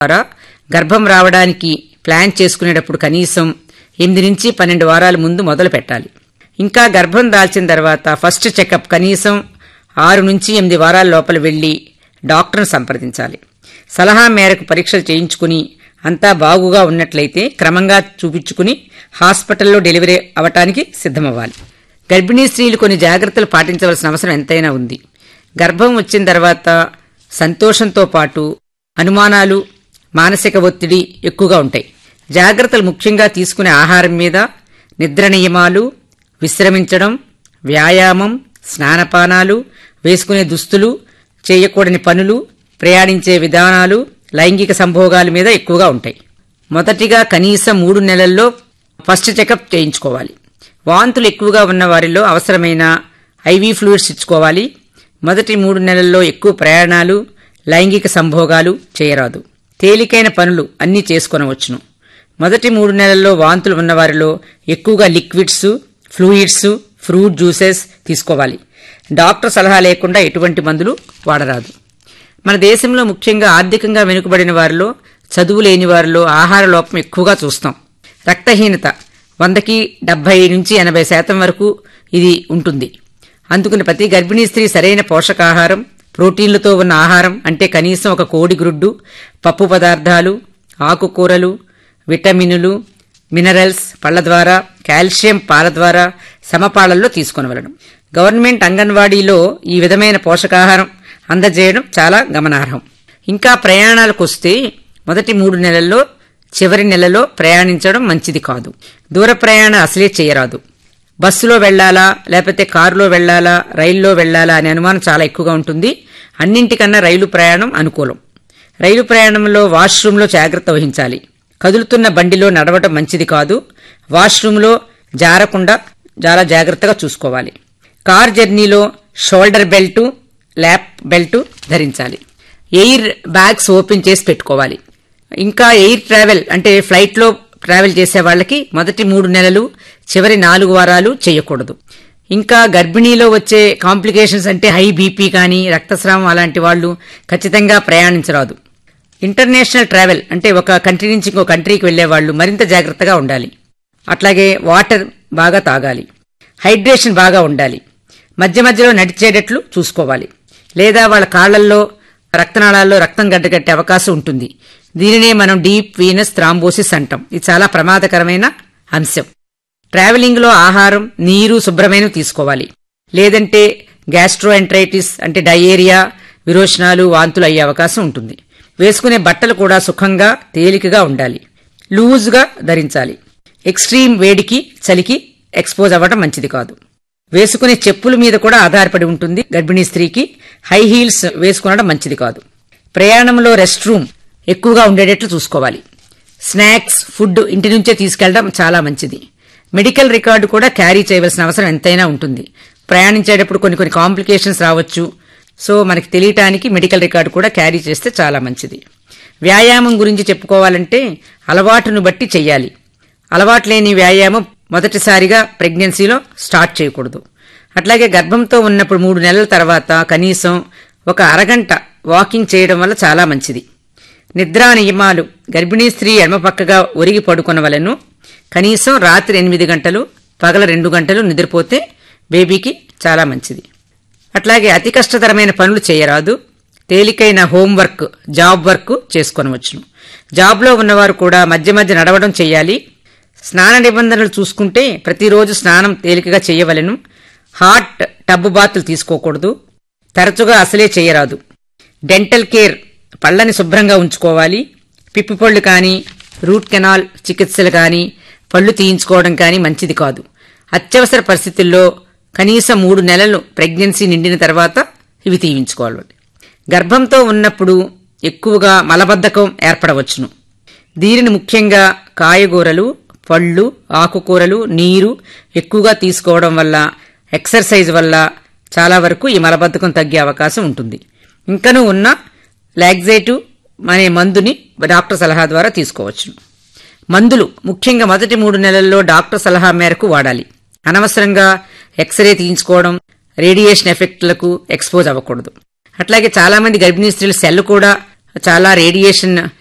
ద్వారా గర్భం రావడానికి ప్లాన్ చేసుకునేటప్పుడు కనీసం ఎనిమిది నుంచి పన్నెండు వారాల ముందు మొదలు పెట్టాలి ఇంకా గర్భం దాల్చిన తర్వాత ఫస్ట్ చెకప్ కనీసం ఆరు నుంచి ఎనిమిది వారాల లోపల వెళ్లి డాక్టర్ను సంప్రదించాలి సలహా మేరకు పరీక్షలు చేయించుకుని అంతా బాగుగా ఉన్నట్లయితే క్రమంగా చూపించుకుని హాస్పిటల్లో డెలివరీ అవటానికి సిద్ధమవ్వాలి గర్భిణీ స్త్రీలు కొన్ని జాగ్రత్తలు పాటించవలసిన అవసరం ఎంతైనా ఉంది గర్భం వచ్చిన తర్వాత సంతోషంతో పాటు అనుమానాలు మానసిక ఒత్తిడి ఎక్కువగా ఉంటాయి జాగ్రత్తలు ముఖ్యంగా తీసుకునే ఆహారం మీద నిద్ర నియమాలు విశ్రమించడం వ్యాయామం స్నానపానాలు వేసుకునే దుస్తులు చేయకూడని పనులు ప్రయాణించే విధానాలు లైంగిక సంభోగాల మీద ఎక్కువగా ఉంటాయి మొదటిగా కనీసం మూడు నెలల్లో ఫస్ట్ చెకప్ చేయించుకోవాలి వాంతులు ఎక్కువగా ఉన్న వారిలో అవసరమైన ఐవీ ఫ్లూయిడ్స్ ఇచ్చుకోవాలి మొదటి మూడు నెలల్లో ఎక్కువ ప్రయాణాలు లైంగిక సంభోగాలు చేయరాదు తేలికైన పనులు అన్నీ చేసుకొనవచ్చును మొదటి మూడు నెలల్లో వాంతులు ఉన్నవారిలో ఎక్కువగా లిక్విడ్స్ ఫ్లూయిడ్స్ ఫ్రూట్ జ్యూసెస్ తీసుకోవాలి డాక్టర్ సలహా లేకుండా ఎటువంటి మందులు వాడరాదు మన దేశంలో ముఖ్యంగా ఆర్థికంగా వెనుకబడిన వారిలో చదువు లేని వారిలో ఆహార లోపం ఎక్కువగా చూస్తాం రక్తహీనత వందకి డెబ్బై నుంచి ఎనభై శాతం వరకు ఇది ఉంటుంది అందుకని ప్రతి గర్భిణీ స్త్రీ సరైన పోషకాహారం ప్రోటీన్లతో ఉన్న ఆహారం అంటే కనీసం ఒక కోడి గ్రుడ్డు పప్పు పదార్థాలు ఆకుకూరలు విటమినులు మినరల్స్ పళ్ల ద్వారా కాల్షియం పాల ద్వారా సమపాళల్లో తీసుకొనవలను గవర్నమెంట్ అంగన్వాడీలో ఈ విధమైన పోషకాహారం అందజేయడం చాలా గమనార్హం ఇంకా ప్రయాణాలకు వస్తే మొదటి మూడు నెలల్లో చివరి నెలలో ప్రయాణించడం మంచిది కాదు దూర ప్రయాణం అసలే చేయరాదు బస్సులో వెళ్లాలా లేకపోతే కారులో వెళ్లాలా రైల్లో వెళ్లాలా అనే అనుమానం చాలా ఎక్కువగా ఉంటుంది అన్నింటికన్నా రైలు ప్రయాణం అనుకూలం రైలు ప్రయాణంలో వాష్రూంలో జాగ్రత్త వహించాలి కదులుతున్న బండిలో నడవటం మంచిది కాదు వాష్రూంలో జారకుండా చాలా జాగ్రత్తగా చూసుకోవాలి కార్ జర్నీలో షోల్డర్ బెల్టు ల్యాప్ బెల్టు ధరించాలి ఎయిర్ బ్యాగ్స్ ఓపెన్ చేసి పెట్టుకోవాలి ఇంకా ఎయిర్ ట్రావెల్ అంటే ఫ్లైట్లో ట్రావెల్ చేసే వాళ్ళకి మొదటి మూడు నెలలు చివరి నాలుగు వారాలు చేయకూడదు ఇంకా గర్భిణీలో వచ్చే కాంప్లికేషన్స్ అంటే హై బీపీ కానీ రక్తస్రావం అలాంటి వాళ్ళు ఖచ్చితంగా ప్రయాణించరాదు ఇంటర్నేషనల్ ట్రావెల్ అంటే ఒక కంట్రీ నుంచి ఇంకో కంట్రీకి వెళ్లే వాళ్ళు మరింత జాగ్రత్తగా ఉండాలి అట్లాగే వాటర్ బాగా తాగాలి హైడ్రేషన్ బాగా ఉండాలి మధ్య మధ్యలో నడిచేటట్లు చూసుకోవాలి లేదా వాళ్ళ కాళ్లల్లో రక్తనాళాల్లో రక్తం గడ్డగట్టే అవకాశం ఉంటుంది దీనినే మనం డీప్ వీనస్ థ్రాంబోసిస్ అంటాం ఇది చాలా ప్రమాదకరమైన అంశం ట్రావెలింగ్లో ఆహారం నీరు శుభ్రమైన తీసుకోవాలి లేదంటే గ్యాస్ట్రోఎంట్రైటిస్ అంటే డయేరియా విరోచనాలు వాంతులు అయ్యే అవకాశం ఉంటుంది వేసుకునే బట్టలు కూడా సుఖంగా తేలికగా ఉండాలి లూజ్గా ధరించాలి ఎక్స్ట్రీమ్ వేడికి చలికి ఎక్స్పోజ్ అవ్వడం మంచిది కాదు వేసుకునే చెప్పుల మీద కూడా ఆధారపడి ఉంటుంది గర్భిణీ స్త్రీకి హై హీల్స్ వేసుకునడం మంచిది కాదు ప్రయాణంలో రెస్ట్ రూమ్ ఎక్కువగా ఉండేటట్లు చూసుకోవాలి స్నాక్స్ ఫుడ్ ఇంటి నుంచే తీసుకెళ్లడం చాలా మంచిది మెడికల్ రికార్డు కూడా క్యారీ చేయవలసిన అవసరం ఎంతైనా ఉంటుంది ప్రయాణించేటప్పుడు కొన్ని కొన్ని కాంప్లికేషన్స్ రావచ్చు సో మనకి తెలియటానికి మెడికల్ రికార్డు కూడా క్యారీ చేస్తే చాలా మంచిది వ్యాయామం గురించి చెప్పుకోవాలంటే అలవాటును బట్టి చెయ్యాలి అలవాటు లేని వ్యాయామం మొదటిసారిగా ప్రెగ్నెన్సీలో స్టార్ట్ చేయకూడదు అట్లాగే గర్భంతో ఉన్నప్పుడు మూడు నెలల తర్వాత కనీసం ఒక అరగంట వాకింగ్ చేయడం వల్ల చాలా మంచిది నిద్రా నియమాలు గర్భిణీ స్త్రీ ఎడమపక్కగా ఒరిగి పడుకొనవలను కనీసం రాత్రి ఎనిమిది గంటలు పగల రెండు గంటలు నిద్రపోతే బేబీకి చాలా మంచిది అట్లాగే అతి కష్టతరమైన పనులు చేయరాదు తేలికైన హోంవర్క్ జాబ్ వర్క్ చేసుకొనవచ్చును జాబ్లో ఉన్నవారు కూడా మధ్య మధ్య నడవడం చేయాలి స్నాన నిబంధనలు చూసుకుంటే ప్రతిరోజు స్నానం తేలికగా చేయవలెను హాట్ టబ్బు బాతులు తీసుకోకూడదు తరచుగా అసలే చేయరాదు డెంటల్ కేర్ పళ్ళని శుభ్రంగా ఉంచుకోవాలి పిప్పిపళ్ళు కానీ రూట్ కెనాల్ చికిత్సలు కానీ పళ్ళు తీయించుకోవడం కానీ మంచిది కాదు అత్యవసర పరిస్థితుల్లో కనీసం మూడు నెలలు ప్రెగ్నెన్సీ నిండిన తర్వాత ఇవి తీయించుకోవాలి గర్భంతో ఉన్నప్పుడు ఎక్కువగా మలబద్ధకం ఏర్పడవచ్చును దీనిని ముఖ్యంగా కాయగూరలు పళ్ళు ఆకుకూరలు నీరు ఎక్కువగా తీసుకోవడం వల్ల ఎక్సర్సైజ్ వల్ల చాలా వరకు ఈ మలబద్ధకం తగ్గే అవకాశం ఉంటుంది ఇంకనూ ఉన్న లాగ్జేటివ్ అనే మందుని డాక్టర్ సలహా ద్వారా తీసుకోవచ్చును మందులు ముఖ్యంగా మొదటి మూడు నెలల్లో డాక్టర్ సలహా మేరకు వాడాలి అనవసరంగా ఎక్స్రే తీయించుకోవడం రేడియేషన్ ఎఫెక్ట్లకు ఎక్స్పోజ్ అవ్వకూడదు అట్లాగే చాలా మంది గర్భిణీ స్త్రీల సెల్ కూడా చాలా రేడియేషన్